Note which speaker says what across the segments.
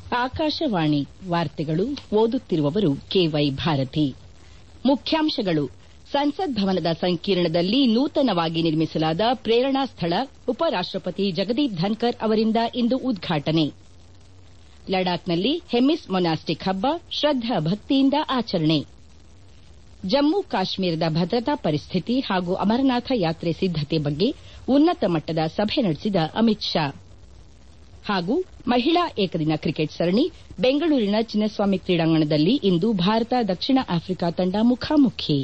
Speaker 1: ಆಕಾಶವಾಣಿ ವಾರ್ತೆಗಳು ಓದುತ್ತಿರುವವರು ಕೆವೈ ಭಾರತಿ ಮುಖ್ಯಾಂಶಗಳು ಸಂಸತ್ ಭವನದ ಸಂಕೀರ್ಣದಲ್ಲಿ ನೂತನವಾಗಿ ನಿರ್ಮಿಸಲಾದ ಪ್ರೇರಣಾ ಸ್ಥಳ ಉಪರಾಷ್ಟಪತಿ ಜಗದೀಪ್ ಧನ್ಕರ್ ಅವರಿಂದ ಇಂದು ಉದ್ಘಾಟನೆ ಲಡಾಖ್ನಲ್ಲಿ ಹೆಮಿಸ್ ಮೊನಾಸ್ಟಿಕ್ ಹಬ್ಬ ಶ್ರದ್ದಾ ಭಕ್ತಿಯಿಂದ ಆಚರಣೆ ಜಮ್ಮು ಕಾಶ್ಮೀರದ ಭದ್ರತಾ ಪರಿಸ್ಥಿತಿ ಹಾಗೂ ಅಮರನಾಥ ಯಾತ್ರೆ ಸಿದ್ದತೆ ಬಗ್ಗೆ ಉನ್ನತ ಮಟ್ಟದ ಸಭೆ ನಡೆಸಿದ ಅಮಿತ್ ಶಾ ಹಾಗೂ ಮಹಿಳಾ ಏಕದಿನ ಕ್ರಿಕೆಟ್ ಸರಣಿ ಬೆಂಗಳೂರಿನ ಚಿನ್ನಸ್ವಾಮಿ ಕ್ರೀಡಾಂಗಣದಲ್ಲಿ ಇಂದು ಭಾರತ ದಕ್ಷಿಣ ಆಫ್ರಿಕಾ ತಂಡ ಮುಖಾಮುಖಿ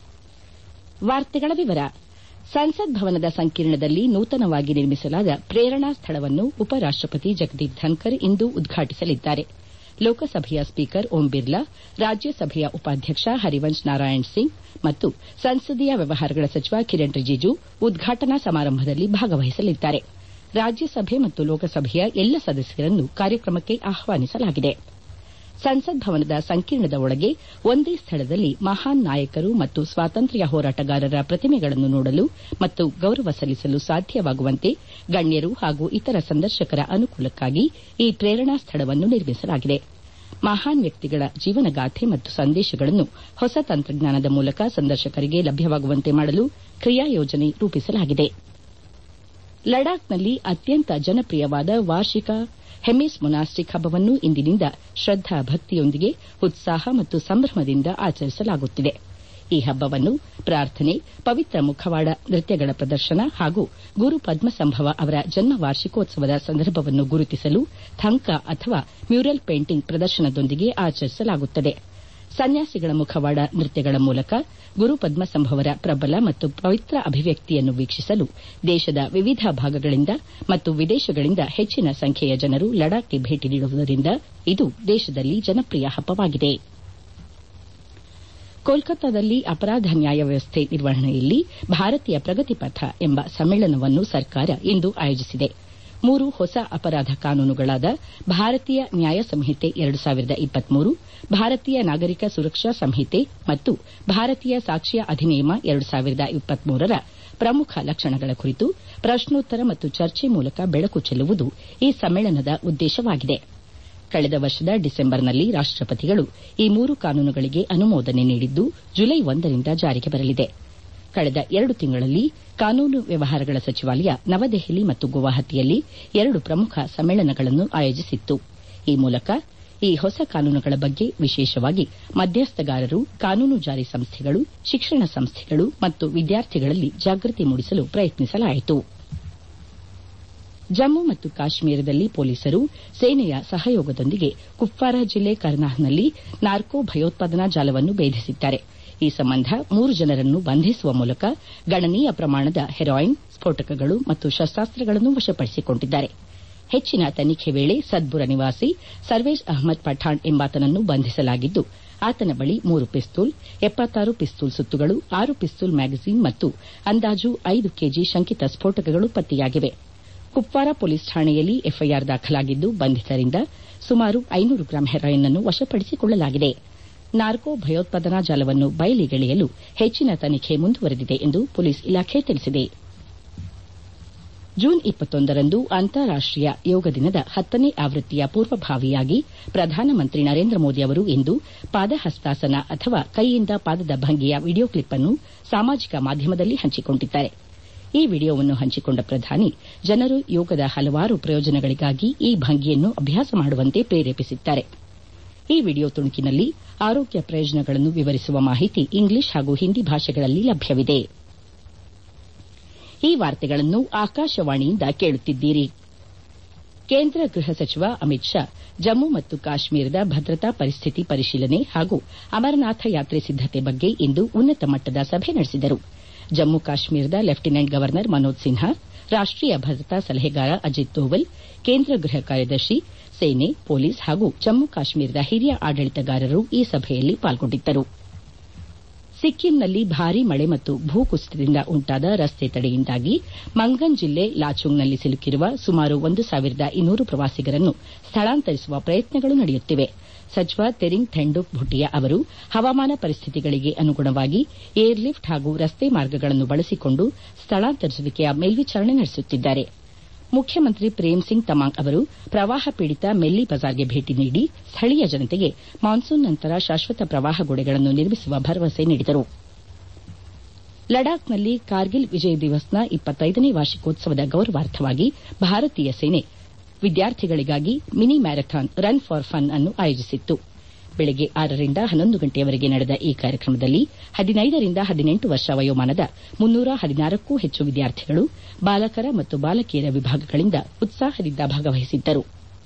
Speaker 1: ಸಂಸತ್ ಭವನದ ಸಂಕೀರ್ಣದಲ್ಲಿ ನೂತನವಾಗಿ ನಿರ್ಮಿಸಲಾದ ಪ್ರೇರಣಾ ಸ್ಥಳವನ್ನು ಉಪರಾಷ್ಟಪತಿ ಜಗದೀಪ್ ಧನ್ಕರ್ ಇಂದು ಉದ್ಘಾಟಿಸಲಿದ್ದಾರೆ ಲೋಕಸಭೆಯ ಸ್ಪೀಕರ್ ಓಂ ಬಿರ್ಲಾ ರಾಜ್ಯಸಭೆಯ ಉಪಾಧ್ಯಕ್ಷ ಹರಿವಂಶ್ ನಾರಾಯಣ್ ಸಿಂಗ್ ಮತ್ತು ಸಂಸದೀಯ ವ್ಯವಹಾರಗಳ ಸಚಿವ ಕಿರಣ್ ರಿಜಿಜು ಉದ್ಘಾಟನಾ ಸಮಾರಂಭದಲ್ಲಿ ಭಾಗವಹಿಸಲಿದ್ದಾರೆ ರಾಜ್ಯಸಭೆ ಮತ್ತು ಲೋಕಸಭೆಯ ಎಲ್ಲ ಸದಸ್ಯರನ್ನು ಕಾರ್ಯಕ್ರಮಕ್ಕೆ ಆಹ್ವಾನಿಸಲಾಗಿದೆ ಸಂಸತ್ ಭವನದ ಸಂಕೀರ್ಣದ ಒಳಗೆ ಒಂದೇ ಸ್ಥಳದಲ್ಲಿ ಮಹಾನ್ ನಾಯಕರು ಮತ್ತು ಸ್ವಾತಂತ್ರ್ಯ ಹೋರಾಟಗಾರರ ಪ್ರತಿಮೆಗಳನ್ನು ನೋಡಲು ಮತ್ತು ಗೌರವ ಸಲ್ಲಿಸಲು ಸಾಧ್ಯವಾಗುವಂತೆ ಗಣ್ಯರು ಹಾಗೂ ಇತರ ಸಂದರ್ಶಕರ ಅನುಕೂಲಕ್ಕಾಗಿ ಈ ಪ್ರೇರಣಾ ಸ್ಥಳವನ್ನು ನಿರ್ಮಿಸಲಾಗಿದೆ ಮಹಾನ್ ವ್ಯಕ್ತಿಗಳ ಜೀವನಗಾಥೆ ಮತ್ತು ಸಂದೇಶಗಳನ್ನು ಹೊಸ ತಂತ್ರಜ್ಞಾನದ ಮೂಲಕ ಸಂದರ್ಶಕರಿಗೆ ಲಭ್ಯವಾಗುವಂತೆ ಮಾಡಲು ಕ್ರಿಯಾಯೋಜನೆ ರೂಪಿಸಲಾಗಿದೆ ಲಡಾಖ್ನಲ್ಲಿ ಅತ್ಯಂತ ಜನಪ್ರಿಯವಾದ ವಾರ್ಷಿಕ ಹೆಮಿಸ್ ಮೊನಾಸ್ಟಿಕ್ ಹಬ್ಬವನ್ನು ಇಂದಿನಿಂದ ಶ್ರದ್ದಾ ಭಕ್ತಿಯೊಂದಿಗೆ ಉತ್ಸಾಹ ಮತ್ತು ಸಂಭ್ರಮದಿಂದ ಆಚರಿಸಲಾಗುತ್ತಿದೆ ಈ ಹಬ್ಬವನ್ನು ಪ್ರಾರ್ಥನೆ ಪವಿತ್ರ ಮುಖವಾಡ ನೃತ್ಯಗಳ ಪ್ರದರ್ಶನ ಹಾಗೂ ಗುರು ಪದ್ಮಸಂಭವ ಅವರ ಜನ್ಮ ವಾರ್ಷಿಕೋತ್ಸವದ ಸಂದರ್ಭವನ್ನು ಗುರುತಿಸಲು ಥಂಕ ಅಥವಾ ಮ್ಯೂರಲ್ ಪೇಂಟಿಂಗ್ ಪ್ರದರ್ಶನದೊಂದಿಗೆ ಆಚರಿಸಲಾಗುತ್ತದೆ ಸನ್ಯಾಸಿಗಳ ಮುಖವಾಡ ನೃತ್ಯಗಳ ಮೂಲಕ ಗುರು ಪದ್ಮಸಂಭವರ ಪ್ರಬಲ ಮತ್ತು ಪವಿತ್ರ ಅಭಿವ್ಯಕ್ತಿಯನ್ನು ವೀಕ್ಷಿಸಲು ದೇಶದ ವಿವಿಧ ಭಾಗಗಳಿಂದ ಮತ್ತು ವಿದೇಶಗಳಿಂದ ಹೆಚ್ಚಿನ ಸಂಖ್ಯೆಯ ಜನರು ಲಡಾಖ್ಗೆ ಭೇಟಿ ನೀಡುವುದರಿಂದ ಇದು ದೇಶದಲ್ಲಿ ಜನಪ್ರಿಯ ಹಬ್ಬವಾಗಿದೆ ಕೋಲ್ಕತ್ತಾದಲ್ಲಿ ಅಪರಾಧ ನ್ಯಾಯ ವ್ಯವಸ್ಥೆ ನಿರ್ವಹಣೆಯಲ್ಲಿ ಭಾರತೀಯ ಪ್ರಗತಿಪಥ ಎಂಬ ಸಮ್ಮೇಳನವನ್ನು ಸರ್ಕಾರ ಇಂದು ಆಯೋಜಿಸಿದೆ ಮೂರು ಹೊಸ ಅಪರಾಧ ಕಾನೂನುಗಳಾದ ಭಾರತೀಯ ನ್ಯಾಯ ಸಂಹಿತೆ ಎರಡು ಸಾವಿರದ ಇಪ್ಪತ್ಮೂರು ಭಾರತೀಯ ನಾಗರಿಕ ಸುರಕ್ಷಾ ಸಂಹಿತೆ ಮತ್ತು ಭಾರತೀಯ ಸಾಕ್ಷ್ಯ ಅಧಿನಿಯಮ ಎರಡು ಸಾವಿರದ ಇಪ್ಪತ್ಮೂರರ ಪ್ರಮುಖ ಲಕ್ಷಣಗಳ ಕುರಿತು ಪ್ರಶ್ನೋತ್ತರ ಮತ್ತು ಚರ್ಚೆ ಮೂಲಕ ಬೆಳಕು ಚೆಲ್ಲುವುದು ಈ ಸಮ್ಮೇಳನದ ಉದ್ದೇಶವಾಗಿದೆ ಕಳೆದ ವರ್ಷದ ಡಿಸೆಂಬರ್ನಲ್ಲಿ ರಾಷ್ಟಪತಿಗಳು ಈ ಮೂರು ಕಾನೂನುಗಳಿಗೆ ಅನುಮೋದನೆ ನೀಡಿದ್ದು ಜುಲೈ ಒಂದರಿಂದ ಜಾರಿಗೆ ಬರಲಿದೆ ಕಳೆದ ಎರಡು ತಿಂಗಳಲ್ಲಿ ಕಾನೂನು ವ್ಯವಹಾರಗಳ ಸಚಿವಾಲಯ ನವದೆಹಲಿ ಮತ್ತು ಗುವಾಹತಿಯಲ್ಲಿ ಎರಡು ಪ್ರಮುಖ ಸಮ್ಮೇಳನಗಳನ್ನು ಆಯೋಜಿಸಿತ್ತು ಈ ಮೂಲಕ ಈ ಹೊಸ ಕಾನೂನುಗಳ ಬಗ್ಗೆ ವಿಶೇಷವಾಗಿ ಮಧ್ಯಸ್ಥಗಾರರು ಕಾನೂನು ಜಾರಿ ಸಂಸ್ಥೆಗಳು ಶಿಕ್ಷಣ ಸಂಸ್ಥೆಗಳು ಮತ್ತು ವಿದ್ಯಾರ್ಥಿಗಳಲ್ಲಿ ಜಾಗೃತಿ ಮೂಡಿಸಲು ಪ್ರಯತ್ನಿಸಲಾಯಿತು ಜಮ್ಮು ಮತ್ತು ಕಾಶ್ಮೀರದಲ್ಲಿ ಪೊಲೀಸರು ಸೇನೆಯ ಸಹಯೋಗದೊಂದಿಗೆ ಕುಪ್ವಾರ ಜಿಲ್ಲೆ ಕರ್ನಾಹ್ನಲ್ಲಿ ನಾರ್ಕೋ ಭಯೋತ್ಪಾದನಾ ಜಾಲವನ್ನು ಭೇದಿಸಿದ್ದಾರೆ ಈ ಸಂಬಂಧ ಮೂರು ಜನರನ್ನು ಬಂಧಿಸುವ ಮೂಲಕ ಗಣನೀಯ ಪ್ರಮಾಣದ ಹೆರಾಯಿನ್ ಸ್ಫೋಟಕಗಳು ಮತ್ತು ಶಸ್ತಾಸ್ತ್ರಗಳನ್ನು ವಶಪಡಿಸಿಕೊಂಡಿದ್ದಾರೆ ಹೆಚ್ಚಿನ ತನಿಖೆ ವೇಳೆ ಸದ್ಬುರ ನಿವಾಸಿ ಸರ್ವೇಜ್ ಅಹ್ಮದ್ ಪಠಾಣ್ ಎಂಬಾತನನ್ನು ಬಂಧಿಸಲಾಗಿದ್ದು ಆತನ ಬಳಿ ಮೂರು ಪಿಸ್ತೂಲ್ ಎಪ್ಪತ್ತಾರು ಪಿಸ್ತೂಲ್ ಸುತ್ತುಗಳು ಆರು ಪಿಸ್ತೂಲ್ ಮ್ಯಾಗಜಿನ್ ಮತ್ತು ಅಂದಾಜು ಐದು ಕೆಜಿ ಶಂಕಿತ ಸ್ಫೋಟಕಗಳು ಪತ್ತೆಯಾಗಿವೆ ಕುಪ್ವಾರ ಪೊಲೀಸ್ ಠಾಣೆಯಲ್ಲಿ ಎಫ್ಐಆರ್ ದಾಖಲಾಗಿದ್ದು ಬಂಧಿತರಿಂದ ಸುಮಾರು ಐನೂರು ಗ್ರಾಂ ಹೆರಾಯಿನ್ ಅನ್ನು ವಶಪಡಿಸಿಕೊಳ್ಳಲಾಗಿದೆ ನಾರ್ಕೋ ಭಯೋತ್ಪಾದನಾ ಜಾಲವನ್ನು ಬಯಲಿಗೆಳೆಯಲು ಹೆಚ್ಚಿನ ತನಿಖೆ ಮುಂದುವರೆದಿದೆ ಎಂದು ಪೊಲೀಸ್ ಇಲಾಖೆ ತಿಳಿಸಿದೆ ಜೂನ್ ಇಪ್ಪತ್ತೊಂದರಂದು ಅಂತಾರಾಷ್ಟೀಯ ಯೋಗ ದಿನದ ಹತ್ತನೇ ಆವೃತ್ತಿಯ ಪೂರ್ವಭಾವಿಯಾಗಿ ಪ್ರಧಾನಮಂತ್ರಿ ನರೇಂದ್ರ ಮೋದಿ ಅವರು ಇಂದು ಪಾದಹಸ್ತಾಸನ ಅಥವಾ ಕೈಯಿಂದ ಪಾದದ ಭಂಗಿಯ ವಿಡಿಯೋ ಕ್ಲಿಪ್ ಅನ್ನು ಸಾಮಾಜಿಕ ಮಾಧ್ಯಮದಲ್ಲಿ ಹಂಚಿಕೊಂಡಿದ್ದಾರೆ ಈ ವಿಡಿಯೋವನ್ನು ಹಂಚಿಕೊಂಡ ಪ್ರಧಾನಿ ಜನರು ಯೋಗದ ಹಲವಾರು ಪ್ರಯೋಜನಗಳಿಗಾಗಿ ಈ ಭಂಗಿಯನ್ನು ಅಭ್ಯಾಸ ಮಾಡುವಂತೆ ಪ್ರೇರೇಪಿಸಿದ್ದಾರೆ ಈ ವಿಡಿಯೋ ತುಣುಕಿನಲ್ಲಿ ಆರೋಗ್ಯ ಪ್ರಯೋಜನಗಳನ್ನು ವಿವರಿಸುವ ಮಾಹಿತಿ ಇಂಗ್ಲಿಷ್ ಹಾಗೂ ಹಿಂದಿ ಭಾಷೆಗಳಲ್ಲಿ ಲಭ್ಯವಿದೆ ಈ ವಾರ್ತೆಗಳನ್ನು ಆಕಾಶವಾಣಿಯಿಂದ ಕೇಳುತ್ತಿದ್ದೀರಿ ಕೇಂದ್ರ ಗೃಹ ಸಚಿವ ಅಮಿತ್ ಶಾ ಜಮ್ಮು ಮತ್ತು ಕಾಶ್ಮೀರದ ಭದ್ರತಾ ಪರಿಸ್ಥಿತಿ ಪರಿಶೀಲನೆ ಹಾಗೂ ಅಮರನಾಥ ಯಾತ್ರೆ ಸಿದ್ದತೆ ಬಗ್ಗೆ ಇಂದು ಉನ್ನತ ಮಟ್ಟದ ಸಭೆ ನಡೆಸಿದರು ಜಮ್ಮು ಕಾಶ್ಮೀರದ ಲೆಫ್ಟಿನೆಂಟ್ ಗವರ್ನರ್ ಮನೋಜ್ ಸಿನ್ಹಾ ರಾಷ್ಟೀಯ ಭದ್ರತಾ ಸಲಹೆಗಾರ ಅಜಿತ್ ದೋವಲ್ ಕೇಂದ್ರ ಗೃಹ ಕಾರ್ಯದರ್ಶಿ ಸೇನೆ ಪೊಲೀಸ್ ಹಾಗೂ ಜಮ್ಮು ಕಾಶ್ಮೀರದ ಹಿರಿಯ ಆಡಳಿತಗಾರರು ಈ ಸಭೆಯಲ್ಲಿ ಪಾಲ್ಗೊಂಡಿದ್ದರು ಸಿಕ್ಕಿಂನಲ್ಲಿ ಭಾರೀ ಮಳೆ ಮತ್ತು ಭೂಕುಸಿತದಿಂದ ಉಂಟಾದ ರಸ್ತೆ ತಡೆಯಿಂದಾಗಿ ಮಂಗನ್ ಜಿಲ್ಲೆ ಲಾಚುಂಗ್ನಲ್ಲಿ ಸಿಲುಕಿರುವ ಸುಮಾರು ಒಂದು ಸಾವಿರದ ಇನ್ನೂರು ಪ್ರವಾಸಿಗರನ್ನು ಸ್ಥಳಾಂತರಿಸುವ ಪ್ರಯತ್ನಗಳು ನಡೆಯುತ್ತಿವೆ ಸಚಿವ ತೆರಿಂಗ್ ಥೆಂಡುಕ್ ಭುಟಿಯಾ ಅವರು ಹವಾಮಾನ ಪರಿಸ್ಥಿತಿಗಳಿಗೆ ಅನುಗುಣವಾಗಿ ಏರ್ ಲಿಫ್ಟ್ ಹಾಗೂ ರಸ್ತೆ ಮಾರ್ಗಗಳನ್ನು ಬಳಸಿಕೊಂಡು ಸ್ಥಳಾಂತರಿಸುವಿಕೆಯ ಮೇಲ್ವಿಚಾರಣೆ ನಡೆಸುತ್ತಿದ್ದಾರೆ ಮುಖ್ಯಮಂತ್ರಿ ಪ್ರೇಮ್ ಸಿಂಗ್ ತಮಾಂಗ್ ಅವರು ಪ್ರವಾಹ ಪೀಡಿತ ಮೆಲ್ಲಿ ಬಜಾರ್ಗೆ ಭೇಟಿ ನೀಡಿ ಸ್ಥಳೀಯ ಜನತೆಗೆ ಮಾನ್ಸೂನ್ ನಂತರ ಶಾಶ್ವತ ಪ್ರವಾಹ ಗೋಡೆಗಳನ್ನು ನಿರ್ಮಿಸುವ ಭರವಸೆ ನೀಡಿದರು ಲಡಾಖ್ನಲ್ಲಿ ಕಾರ್ಗಿಲ್ ವಿಜಯ್ ದಿವಸ್ನ ಇಪ್ಪತ್ತೈದನೇ ವಾರ್ಷಿಕೋತ್ಸವದ ಗೌರವಾರ್ಥವಾಗಿ ಭಾರತೀಯ ಸೇನೆ ವಿದ್ಯಾರ್ಥಿಗಳಿಗಾಗಿ mini marathon run for fun ಅನ್ನು ಆಯೋಜಿಸಿತ್ತು ಬೆಳಗ್ಗೆ ಆರರಿಂದ ಹನ್ನೊಂದು ಗಂಟೆಯವರೆಗೆ ನಡೆದ ಈ ಕಾರ್ಯಕ್ರಮದಲ್ಲಿ ಹದಿನೈದರಿಂದ ಹದಿನೆಂಟು ವರ್ಷ ವಯೋಮಾನದ ಮುನ್ನೂರ ಹದಿನಾರಕ್ಕೂ ಹೆಚ್ಚು ವಿದ್ಯಾರ್ಥಿಗಳು ಬಾಲಕರ ಮತ್ತು ಬಾಲಕಿಯರ ವಿಭಾಗಗಳಿಂದ ಉತ್ಸಾಹದಿಂದ ಭಾಗವಹಿಸಿದ್ದರು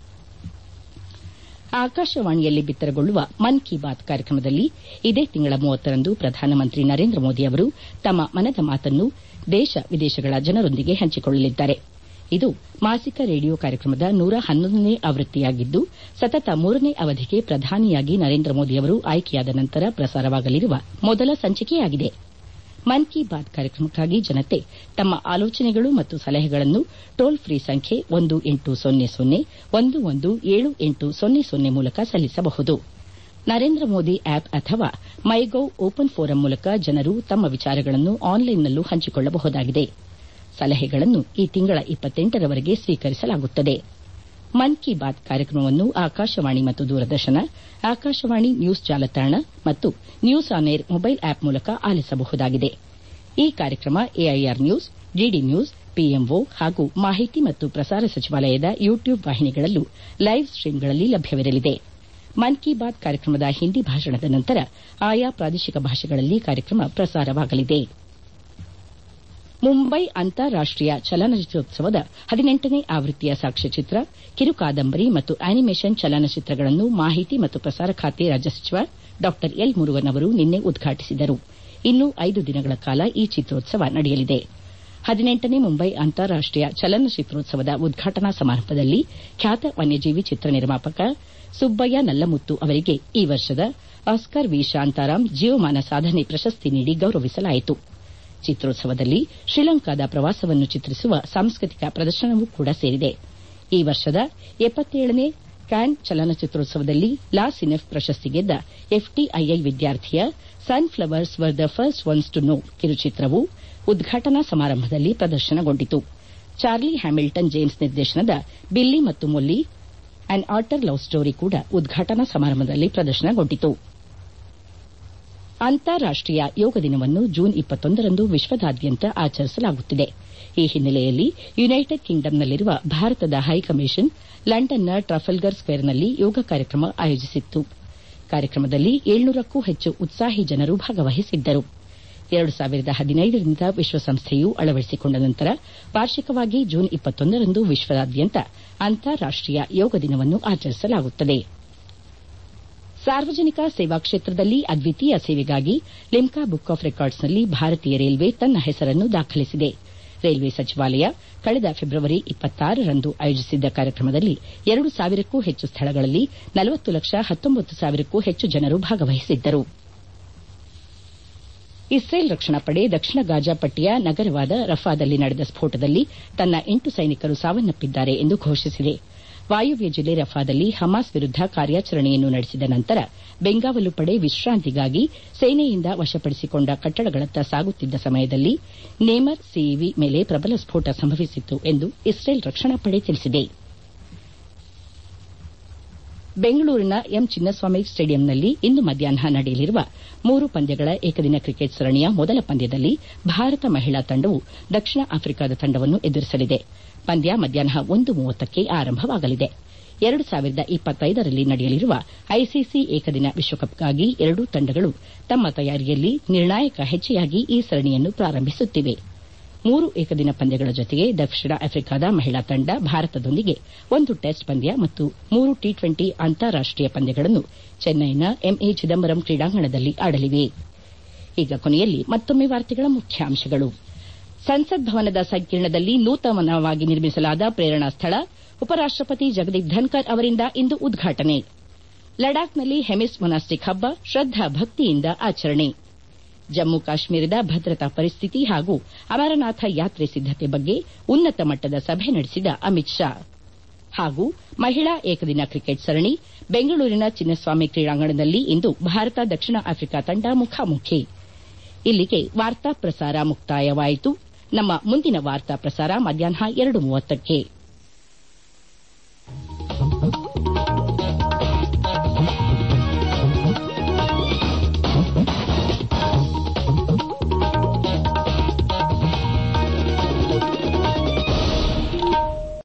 Speaker 1: ಆಕಾಶವಾಣಿಯಲ್ಲಿ ಬಿತ್ತರಗೊಳ್ಳುವ ಮನ್ ಕಿ ಬಾತ್ ಕಾರ್ಯಕ್ರಮದಲ್ಲಿ ಇದೇ ತಿಂಗಳ ಮೂವತ್ತರಂದು ಪ್ರಧಾನಮಂತ್ರಿ ನರೇಂದ್ರ ಮೋದಿ ಅವರು ತಮ್ಮ ಮನದ ಮಾತನ್ನು ದೇಶ ವಿದೇಶಗಳ ಜನರೊಂದಿಗೆ ಹಂಚಿಕೊಳ್ಳಲಿದ್ದಾರೆ ಇದು ಮಾಸಿಕ ರೇಡಿಯೋ ಕಾರ್ಯಕ್ರಮದ ನೂರ ಹನ್ನೊಂದನೇ ಆವೃತ್ತಿಯಾಗಿದ್ದು ಸತತ ಮೂರನೇ ಅವಧಿಗೆ ಪ್ರಧಾನಿಯಾಗಿ ನರೇಂದ್ರ ಮೋದಿ ಅವರು ಆಯ್ಕೆಯಾದ ನಂತರ ಪ್ರಸಾರವಾಗಲಿರುವ ಮೊದಲ ಸಂಚಿಕೆಯಾಗಿದೆ ಮನ್ ಕಿ ಬಾತ್ ಕಾರ್ಯಕ್ರಮಕ್ಕಾಗಿ ಜನತೆ ತಮ್ಮ ಆಲೋಚನೆಗಳು ಮತ್ತು ಸಲಹೆಗಳನ್ನು ಟೋಲ್ ಫ್ರೀ ಸಂಖ್ಯೆ ಒಂದು ಎಂಟು ಸೊನ್ನೆ ಸೊನ್ನೆ ಒಂದು ಒಂದು ಏಳು ಎಂಟು ಸೊನ್ನೆ ಸೊನ್ನೆ ಮೂಲಕ ಸಲ್ಲಿಸಬಹುದು ನರೇಂದ್ರ ಮೋದಿ ಆಪ್ ಅಥವಾ ಮೈಗೌ ಓಪನ್ ಫೋರಂ ಮೂಲಕ ಜನರು ತಮ್ಮ ವಿಚಾರಗಳನ್ನು ಆನ್ಲೈನ್ನಲ್ಲೂ ಹಂಚಿಕೊಳ್ಳಬಹುದಾಗಿದೆ ಸಲಹೆಗಳನ್ನು ಈ ತಿಂಗಳ ಇಪ್ಪತ್ತೆಂಟರವರೆಗೆ ಸ್ವೀಕರಿಸಲಾಗುತ್ತದೆ ಮನ್ ಕಿ ಬಾತ್ ಕಾರ್ಯಕ್ರಮವನ್ನು ಆಕಾಶವಾಣಿ ಮತ್ತು ದೂರದರ್ಶನ ಆಕಾಶವಾಣಿ ನ್ಯೂಸ್ ಜಾಲತಾಣ ಮತ್ತು news on air mobile app ಮೂಲಕ ಆಲಿಸಬಹುದಾಗಿದೆ ಈ ಕಾರ್ಯಕ್ರಮ AIR news DD news PMO ಹಾಗೂ ಮಾಹಿತಿ ಮತ್ತು ಪ್ರಸಾರ ಸಚಿವಾಲಯದ ಯೂಟ್ಯೂಬ್ ವಾಹಿನಿಗಳಲ್ಲೂ ಲೈವ್ ಸ್ಟ್ರೀಮ್ಗಳಲ್ಲಿ ಲಭ್ಯವಿರಲಿದೆ ಮನ್ ಕಿ ಬಾತ್ ಕಾರ್ಯಕ್ರಮದ ಹಿಂದಿ ಭಾಷಣದ ನಂತರ ಆಯಾ ಪ್ರಾದೇಶಿಕ ಭಾಷೆಗಳಲ್ಲಿ ಕಾರ್ಯಕ್ರಮ ಪ್ರಸಾರವಾಗಲಿದೆ ಮುಂಬೈ ಅಂತಾರಾಷ್ಟೀಯ ಚಲನಚಿತ್ರೋತ್ಸವದ ಹದಿನೆಂಟನೇ ಆವೃತ್ತಿಯ ಸಾಕ್ಷ್ಯಚಿತ್ರ ಕಿರುಕಾದಂಬರಿ ಮತ್ತು ಆನಿಮೇಷನ್ ಚಲನಚಿತ್ರಗಳನ್ನು ಮಾಹಿತಿ ಮತ್ತು ಪ್ರಸಾರ ಖಾತೆ ರಾಜ್ಯ ಸಚಿವ ಡಾ ಎಲ್ ಮುರುಗನ್ ಅವರು ನಿನ್ನೆ ಉದ್ಘಾಟಿಸಿದರು ಇನ್ನು ಐದು ದಿನಗಳ ಕಾಲ ಈ ಚಿತ್ರೋತ್ಸವ ನಡೆಯಲಿದೆ ಹದಿನೆಂಟನೇ ಮುಂಬೈ ಅಂತಾರಾಷ್ಟೀಯ ಚಲನಚಿತ್ರೋತ್ಸವದ ಉದ್ಘಾಟನಾ ಸಮಾರಂಭದಲ್ಲಿ ಖ್ಯಾತ ವನ್ಯಜೀವಿ ಚಿತ್ರ ನಿರ್ಮಾಪಕ ಸುಬ್ಬಯ್ಯ ನಲ್ಲಮುತ್ತು ಅವರಿಗೆ ಈ ವರ್ಷದ ಆಸ್ಕರ್ ವಿ ಶಾಂತಾರಾಮ್ ಜೀವಮಾನ ಸಾಧನೆ ಪ್ರಶಸ್ತಿ ನೀಡಿ ಗೌರವಿಸಲಾಯಿತು ಚಿತ್ರೋತ್ಸವದಲ್ಲಿ ಶ್ರೀಲಂಕಾದ ಪ್ರವಾಸವನ್ನು ಚಿತ್ರಿಸುವ ಸಾಂಸ್ಕೃತಿಕ ಪ್ರದರ್ಶನವೂ ಕೂಡ ಸೇರಿದೆ ಈ ವರ್ಷದ ಎಪ್ಪತ್ತೇಳನೇ ಕ್ಯಾನ್ ಚಲನಚಿತ್ರೋತ್ಸವದಲ್ಲಿ ಲಾ ಸಿನೆಫ್ ಪ್ರಶಸ್ತಿ ಗೆದ್ದ ಎಫ್ಟಿಐಐ ವಿದ್ಯಾರ್ಥಿಯ sunflowers were the first ones to know ಕಿರುಚಿತ್ರವು ಉದ್ಘಾಟನಾ ಸಮಾರಂಭದಲ್ಲಿ ಪ್ರದರ್ಶನಗೊಂಡಿತು ಚಾರ್ಲಿ ಹ್ಯಾಮಿಲ್ಟನ್ ಜೇಮ್ಸ್ ನಿರ್ದೇಶನದ ಬಿಲ್ಲಿ ಮತ್ತು Molly an otter love story ಕೂಡ ಉದ್ಘಾಟನಾ ಸಮಾರಂಭದಲ್ಲಿ ಪ್ರದರ್ಶನಗೊಂಡಿತು ಅಂತಾರಾಷ್ಟೀಯ ಯೋಗ ದಿನವನ್ನು ಜೂನ್ ಇಪ್ಪತ್ತೊಂದರಂದು ವಿಶ್ವದಾದ್ಯಂತ ಆಚರಿಸಲಾಗುತ್ತಿದೆ ಈ ಹಿನ್ನೆಲೆಯಲ್ಲಿ ಯುನೈಟೆಡ್ ಕಿಂಗ್ಡಮ್ನಲ್ಲಿರುವ ಭಾರತದ ಹೈಕಮಿಷನ್ ಲಂಡನ್ನ ಟ್ರಫಲ್ಗರ್ ಸ್ಕ್ವೇರ್ನಲ್ಲಿ ಯೋಗ ಕಾರ್ಯಕ್ರಮ ಆಯೋಜಿಸಿತ್ತು ಕಾರ್ಯಕ್ರಮದಲ್ಲಿ ಏಳ್ನೂರಕ್ಕೂ ಹೆಚ್ಚು ಉತ್ಸಾಹಿ ಜನರು ಭಾಗವಹಿಸಿದ್ದರು ಎರಡು ಸಾವಿರದ ಹದಿನೈದರಿಂದ ವಿಶ್ವಸಂಸ್ಥೆಯು ಅಳವಡಿಸಿಕೊಂಡ ನಂತರ ವಾರ್ಷಿಕವಾಗಿ ಜೂನ್ ಇಪ್ಪತ್ತೊಂದರಂದು ವಿಶ್ವದಾದ್ಯಂತ ಅಂತಾರಾಷ್ಟೀಯ ಯೋಗ ದಿನವನ್ನು ಆಚರಿಸಲಾಗುತ್ತದೆ ಸಾರ್ವಜನಿಕ ಸೇವಾ ಕ್ಷೇತ್ರದಲ್ಲಿ ಅದ್ವಿತೀಯ ಸೇವೆಗಾಗಿ ಲಿಮ್ಕಾ ಬುಕ್ ಆಫ್ ರೆಕಾರ್ಡ್ಸ್ನಲ್ಲಿ ಭಾರತೀಯ ರೈಲ್ವೆ ತನ್ನ ಹೆಸರನ್ನು ದಾಖಲಿಸಿದೆ ರೈಲ್ವೆ ಸಚಿವಾಲಯ ಕಳೆದ ಫೆಬ್ರವರಿ ಇಪ್ಪತ್ತಾರರಂದು ಆಯೋಜಿಸಿದ್ದ ಕಾರ್ಯಕ್ರಮದಲ್ಲಿ ಎರಡು ಸಾವಿರಕ್ಕೂ ಹೆಚ್ಚು ಸ್ಥಳಗಳಲ್ಲಿ ನಲವತ್ತು ಲಕ್ಷ ಹತ್ತೊಂಬತ್ತು ಸಾವಿರಕ್ಕೂ ಹೆಚ್ಚು ಜನರು ಭಾಗವಹಿಸಿದ್ದರು ಇಸ್ರೇಲ್ ರಕ್ಷಣಾ ಪಡೆ ದಕ್ಷಿಣ ಗಾಜಾ ಪಟ್ಟಿಯ ನಗರವಾದ ರಫಾದಲ್ಲಿ ನಡೆದ ಸ್ಫೋಟದಲ್ಲಿ ತನ್ನ ಎಂಟು ಸೈನಿಕರು ಸಾವನ್ನಪ್ಪಿದ್ದಾರೆ ಎಂದು ಘೋಷಿಸಿದೆ ವಾಯುವ್ಯ ಜಿಲ್ಲೆ ರಫಾದಲ್ಲಿ ಹಮಾಸ್ ವಿರುದ್ದ ಕಾರ್ಯಾಚರಣೆಯನ್ನು ನಡೆಸಿದ ನಂತರ ಬೆಂಗಾವಲು ಪಡೆ ವಿಶ್ರಾಂತಿಗಾಗಿ ಸೇನೆಯಿಂದ ವಶಪಡಿಸಿಕೊಂಡ ಕಟ್ಟಡಗಳತ್ತ ಸಾಗುತ್ತಿದ್ದ ಸಮಯದಲ್ಲಿ ನೇಮರ್ ಸಿಇವಿ ಮೇಲೆ ಪ್ರಬಲ ಸ್ಫೋಟ ಸಂಭವಿಸಿತ್ತು ಎಂದು ಇಸ್ರೇಲ್ ರಕ್ಷಣಾ ಪಡೆ ತಿಳಿಸಿದೆ ಬೆಂಗಳೂರಿನ ಎಂ ಚಿನ್ನಸ್ವಾಮಿ ಸ್ಟೇಡಿಯಂನಲ್ಲಿ ಇಂದು ಮಧ್ಯಾಹ್ನ ನಡೆಯಲಿರುವ ಮೂರು ಪಂದ್ಯಗಳ ಏಕದಿನ ಕ್ರಿಕೆಟ್ ಸರಣಿಯ ಮೊದಲ ಪಂದ್ಯದಲ್ಲಿ ಭಾರತ ಮಹಿಳಾ ತಂಡವು ದಕ್ಷಿಣ ಆಫ್ರಿಕಾದ ತಂಡವನ್ನು ಎದುರಿಸಲಿದೆ ಪಂದ್ಯ ಮಧ್ಯಾಹ್ನ ಒಂದು ಮೂವತ್ತಕ್ಕೆ ಆರಂಭವಾಗಲಿದೆ ಎರಡು ಸಾವಿರದ ಇಪ್ಪತ್ತೈದರಲ್ಲಿ ನಡೆಯಲಿರುವ ಐಸಿಸಿ ಏಕದಿನ ವಿಶ್ವಕಪ್ಗಾಗಿ ಎರಡೂ ತಂಡಗಳು ತಮ್ಮ ತಯಾರಿಯಲ್ಲಿ ನಿರ್ಣಾಯಕ ಹೆಜ್ಜೆಯಾಗಿ ಈ ಸರಣಿಯನ್ನು ಪ್ರಾರಂಭಿಸುತ್ತಿವೆ ಮೂರು ಏಕದಿನ ಪಂದ್ಯಗಳ ಜೊತೆಗೆ ದಕ್ಷಿಣ ಆಫ್ರಿಕಾದ ಮಹಿಳಾ ತಂಡ ಭಾರತದೊಂದಿಗೆ ಒಂದು ಟೆಸ್ಟ್ ಪಂದ್ಯ ಮತ್ತು ಮೂರು ಟಿ ಟ್ವೆಂಟಿ ಅಂತಾರಾಷ್ಟೀಯ ಪಂದ್ಯಗಳನ್ನು ಚೆನ್ನೈನ ಎಂಎ ಚಿದಂಬರಂ ಕ್ರೀಡಾಂಗಣದಲ್ಲಿ ಆಡಲಿವೆ ಈಗ ಕೊನೆಯಲ್ಲಿ ಮತ್ತೊಮ್ಮೆ ವಾರ್ತೆಗಳ ಮುಖ್ಯಾಂಶಗಳು ಸಂಸತ್ ಭವನದ ಸಂಕೀರ್ಣದಲ್ಲಿ ನೂತನವಾಗಿ ನಿರ್ಮಿಸಲಾದ ಪ್ರೇರಣಾ ಸ್ಥಳ ಉಪರಾಷ್ಟಪತಿ ಜಗದೀಪ್ ಧನ್ಕರ್ ಅವರಿಂದ ಇಂದು ಉದ್ಘಾಟನೆ ಲಡಾಖ್ನಲ್ಲಿ ಹೆಮಿಸ್ ಮೊನಾಸ್ಟಿಕ್ ಹಬ್ಬ ಶ್ರದ್ದಾ ಭಕ್ತಿಯಿಂದ ಆಚರಣೆ ಜಮ್ಮು ಕಾಶ್ಮೀರದ ಭದ್ರತಾ ಪರಿಸ್ಥಿತಿ ಹಾಗೂ ಅಮರನಾಥ ಯಾತ್ರೆ ಸಿದ್ದತೆ ಬಗ್ಗೆ ಉನ್ನತ ಮಟ್ಟದ ಸಭೆ ನಡೆಸಿದ ಅಮಿತ್ ಶಾ ಹಾಗೂ ಮಹಿಳಾ ಏಕದಿನ ಕ್ರಿಕೆಟ್ ಸರಣಿ ಬೆಂಗಳೂರಿನ ಚಿನ್ನಸ್ವಾಮಿ ಕ್ರೀಡಾಂಗಣದಲ್ಲಿ ಇಂದು ಭಾರತ ದಕ್ಷಿಣ ಆಫ್ರಿಕಾ ತಂಡ ಮುಖಾಮುಖಿ ಇಲ್ಲಿಗೆ ವಾರ್ತಾ ಪ್ರಸಾರ ಮುಕ್ತಾಯವಾಯಿತು ನಮ್ಮ ಮುಂದಿನ ವಾರ್ತಾ ಪ್ರಸಾರ ಮಧ್ಯಾಹ್ನ ಎರಡು ಮೂವತ್ತಕ್ಕೆ